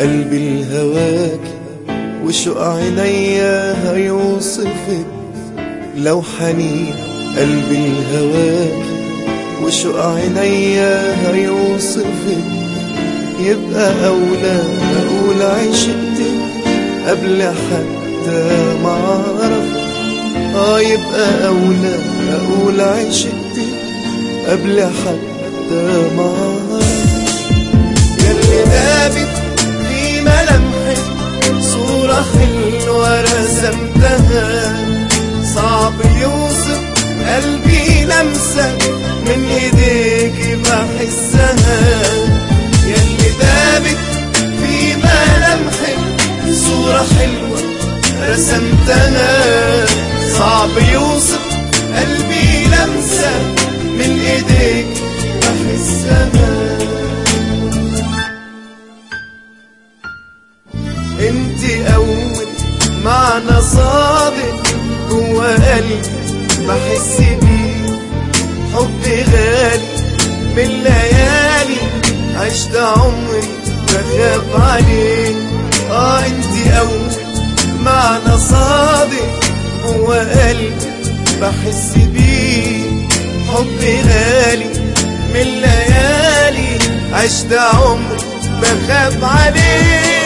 قلبي الهواك وشوق عينيا هيوصفك لو حنين قلبي الهواك وشوق عينيا هيوصفك يبقى أولى أقول عشقتك قبل حتى ما أعرف آه يبقى أولى أقول عشقتك قبل حتى ما أعرف ياللي دابت في ملامحك صورة حلوة رسمتها صعب يوصف قلبي لمسة من ايديك بحسها ياللي دابت في ملامحك صورة حلوة رسمتها صعب يوصف قلبي لمسة من ايديك بحسها انت اول معنى صادق جوا قلبي بحس بيه حب غالي من ليالي عشت عمري بخاف عليه اه انت اول معنى صادق جوا قلبي بحس بيه حب غالي من ليالي عشت عمري بخاف عليه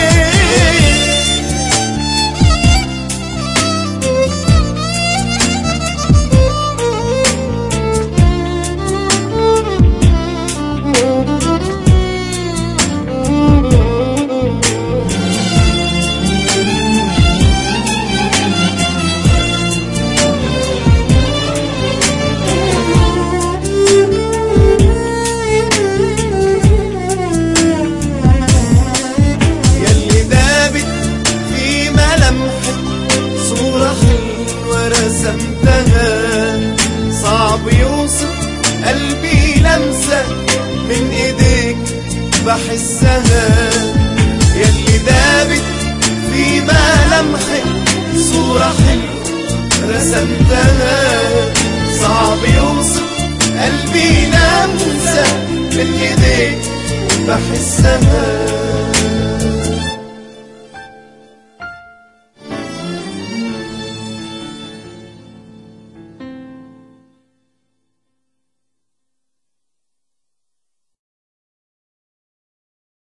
ياللي دابت في ملامحك صورة حلوة رسمتها صعب يوصف قلبي لمسة من ايديك بحسها ياللي دابت في ملامحك صورة حلوة رسمتها صعب يوصف قلبي لمسة من ايديك بحسها